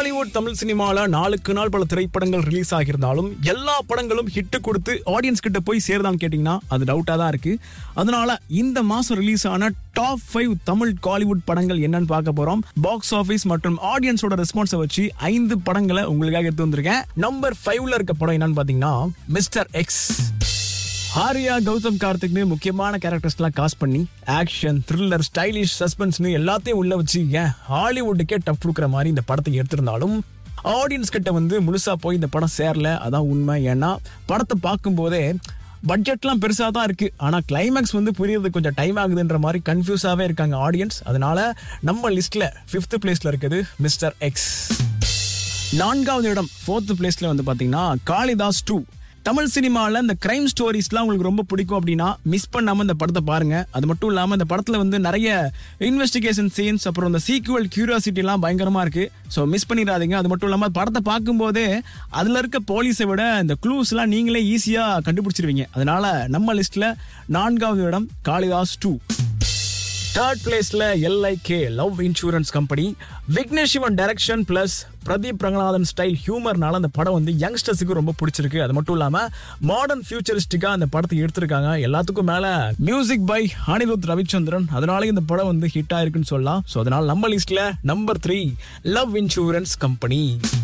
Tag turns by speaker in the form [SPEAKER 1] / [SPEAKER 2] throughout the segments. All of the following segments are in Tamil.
[SPEAKER 1] காலிவுட் தமிழ் சினிமால நாளுக்கு நாள் பல திரைப்படங்கள் ரிலீஸ் ஆகியிருந்தாலும் எல்லா படங்களும் ஹிட் கொடுத்து ஆடியன்ஸ் கிட்ட போய் சேருதான்னு கேட்டீங்கன்னா அது டவுட்டா தான் இருக்கு அதனால இந்த மாசம் ரிலீஸ் ஆன டாப் ஃபைவ் தமிழ் காலிவுட் படங்கள் என்னன்னு பார்க்க போறோம் பாக்ஸ் ஆபீஸ் மற்றும் ஆடியன்ஸோட ரெஸ்பான்ஸை வச்சு ஐந்து படங்களை உங்களுக்காக எடுத்து வந்திருக்கேன் நம்பர் ஃபைவ்ல இருக்க படம் என்னன்னு பாத்தீங்கன்னா மிஸ்டர் எக்ஸ் ஆர்யா கௌதம் கார்த்திக்னு முக்கியமான கேரக்டர்ஸ்லாம் காஸ்ட் பண்ணி ஆக்ஷன் த்ரில்லர் ஸ்டைலிஷ் சஸ்பென்ஸ்னு எல்லாத்தையும் உள்ள வச்சு ஏன் ஹாலிவுட்டுக்கே டஃப் கொடுக்குற மாதிரி இந்த படத்தை எடுத்திருந்தாலும் ஆடியன்ஸ் கிட்ட வந்து முழுசா போய் இந்த படம் சேரல அதான் உண்மை ஏன்னா படத்தை பார்க்கும்போதே பட்ஜெட்லாம் பெருசாக தான் இருக்கு ஆனால் கிளைமேக்ஸ் வந்து புரியறது கொஞ்சம் டைம் ஆகுதுன்ற மாதிரி கன்ஃபியூஸாகவே இருக்காங்க ஆடியன்ஸ் அதனால நம்ம லிஸ்ட்ல ஃபிஃப்த் பிளேஸ்ல இருக்குது மிஸ்டர் எக்ஸ் நான்காவது இடம் ஃபோர்த் பிளேஸ்ல வந்து பாத்தீங்கன்னா காளிதாஸ் டூ தமிழ் சினிமாவில் இந்த கிரைம் ஸ்டோரிஸ்லாம் உங்களுக்கு ரொம்ப பிடிக்கும் அப்படின்னா மிஸ் பண்ணாம இந்த படத்தை பாருங்க அது மட்டும் இல்லாமல் இந்த படத்தில் வந்து நிறைய இன்வெஸ்டிகேஷன் சீன்ஸ் அப்புறம் இந்த சீக்குவல் கியூரியாசிட்டிலாம் பயங்கரமா இருக்கு ஸோ மிஸ் பண்ணிடாதீங்க அது மட்டும் இல்லாமல் படத்தை பார்க்கும்போதே அதில் இருக்க போலீஸை விட இந்த க்ளூஸ்லாம் நீங்களே ஈஸியாக கண்டுபிடிச்சிருவீங்க அதனால நம்ம லிஸ்ட்ல நான்காவது இடம் காளிதாஸ் டூ தேர்ட் பிளேஸ்ல LIK love insurance company Vignesh Shivan direction plus Pradeep Ranganathan style ஹியூமர்னால அந்த படம் வந்து யங்ஸ்டர்ஸுக்கு ரொம்ப பிடிச்சிருக்கு அது மட்டும் இல்லாம மாடர்ன் ஃபியூச்சரிஸ்டிக்கா அந்த படத்தை எடுத்திருக்காங்க எல்லாத்துக்கும் மேல மியூசிக் பை அனிருத் ரவிச்சந்திரன் அதனால இந்த படம் வந்து ஹிட் ஆயிருக்குன்னு சொல்லலாம் ஸோ அதனால நம்ம லிஸ்ட்ல number three love insurance company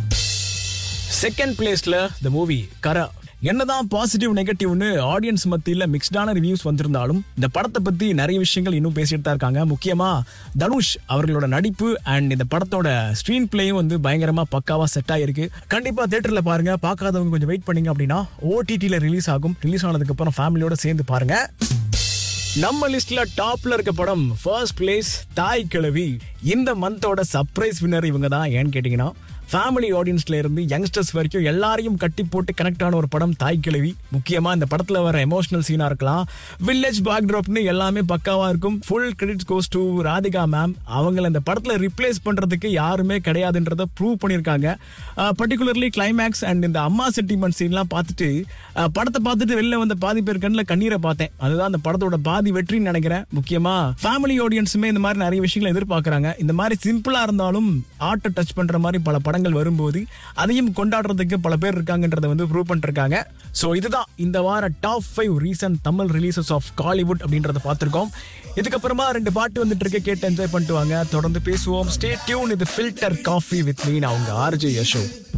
[SPEAKER 1] second பிளேஸ்ல த மூவி கரா என்னதான் பாசிட்டிவ் நெகட்டிவ்னு ஆடியன்ஸ் மத்தியில் மிக்ஸ்டான ரிவ்யூஸ் வந்திருந்தாலும் இந்த படத்தை பத்தி நிறைய விஷயங்கள் இன்னும் பேசிட்டு தான் இருக்காங்க முக்கியமா தனுஷ் அவர்களோட நடிப்பு அண்ட் இந்த படத்தோட ஸ்க்ரீன் பிளேயும் வந்து பயங்கரமா பக்காவா செட் ஆயிருக்கு கண்டிப்பா தியேட்டர்ல பாருங்க பார்க்காதவங்க கொஞ்சம் வெயிட் பண்ணீங்க அப்படின்னா ஓடிடியில் ரிலீஸ் ஆகும் ரிலீஸ் ஆனதுக்கு அப்புறம் ஃபேமிலியோட சேர்ந்து பாருங்க நம்ம லிஸ்ட்ல டாப்ல இருக்க படம் ஃபர்ஸ்ட் பிளேஸ் தாய் கிழவி இந்த மந்தோட சர்ப்ரைஸ் வின்னர் இவங்க தான் ஏன்னு கேட்டீங்கன்னா ஃபேமிலி ஆடியன்ஸ்ல இருந்து யங்ஸ்டர்ஸ் வரைக்கும் எல்லாரையும் கட்டி போட்டு கனெக்ட் ஆன ஒரு படம் தாய் கிழவி முக்கியமா இந்த படத்துல வர எமோஷனல் சீனா இருக்கலாம் வில்லேஜ் பேக்ட்ராப்னு எல்லாமே பக்காவா இருக்கும் full credits goes to Radhika ma'am அவங்கள இந்த படத்துல ரிப்ளேஸ் பண்றதுக்கு யாருமே கிடையாதுன்றத ப்ரூவ் பண்ணியிருக்காங்க பர்டிகுலர்லி கிளைமேக்ஸ் அண்ட் இந்த அம்மா செட்டிமெண்ட் சீன்லாம் பார்த்துட்டு அஹ், படத்தை பார்த்துட்டு வெளில வந்த பாதி பேர் கண்ணில் கண்ணீரை பார்த்தேன் அதுதான் அந்த படத்தோட பாதி வெற்றின்னு நினைக்கிறேன் முக்கியமா ஃபேமிலி ஆடியன்ஸுமே இந்த மாதிரி நிறைய விஷயங்களை எதிர்பார்க்கறாங்க இந்த மாதிரி சிம்பிளா இருந்தாலும் ஆர்ட்டை டச் பண்ற மாதிரி பல படங்கள் வரும்போது அதையும் கொண்டாடுறதுக்கு பல பேர் இருக்காங்கன்றத வந்து ப்ரூவ் பண்ணிருக்காங்க ஸோ இதுதான் இந்த வார top five recent Tamil releases of Kollywood அப்படின்றத பார்த்திருக்கோம் இதுக்கப்புறமா ரெண்டு பாட்டு வந்துட்டு இருக்க கேட்டு என்ஜாய் பண்ணிட்டு வாங்க தொடர்ந்து பேசுவோம் ஸ்டே டியூன் இது ஃபில்டர் காஃபி வித் மீன் அவங்க ஆர்ஜே யஷோ